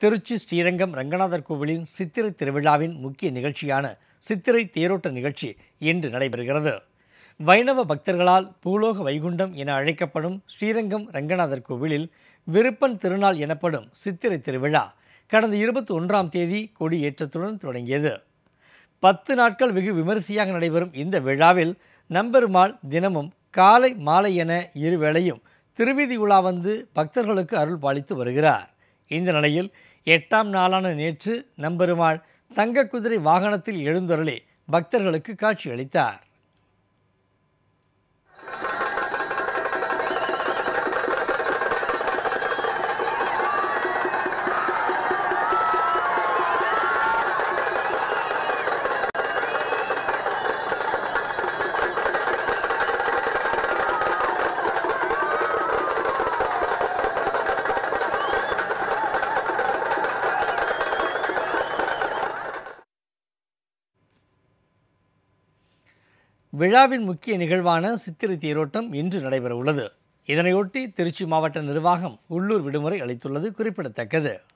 திருச்சி ஸ்ரீரங்கம் ரங்கநாதர் கோவிலின் சித்திரை திருவிழாவின் முக்கிய நிகழ்ச்சியான சித்திரை தேரோட்ட நிகழ்ச்சி இன்று நடைபெறுகிறது வைணவ பக்தர்களால் பூலோக வைகுண்டம் என அழைக்கப்படும் ஸ்ரீரங்கம் ரங்கநாதர் கோவிலில் விருப்பன் திருநாள் எனப்படும் சித்திரை திருவிழா கடந்த இருபத்தி ஒன்றாம் தேதி கொடியேற்றத்துடன் தொடங்கியது பத்து நாட்கள் வெகு விமரிசையாக நடைபெறும் இந்த விழாவில் நம்பெருமாள் தினமும் காலை மாலை என இருவேளையும் திருவீதி உலா வந்து பக்தர்களுக்கு அருள் பாலித்து வருகிறார் இந்த நிலையில் எட்டாம் நாளான நேற்று நம்பெருமாள் தங்க குதிரை வாகனத்தில் எழுந்தருளி பக்தர்களுக்கு காட்சியளித்தார் விழாவின் முக்கிய நிகழ்வான சித்திரை தேரோட்டம் இன்று நடைபெற உள்ளது இதனையொட்டி திருச்சி மாவட்ட நிர்வாகம் உள்ளூர் விடுமுறை அளித்துள்ளது குறிப்பிடத்தக்கது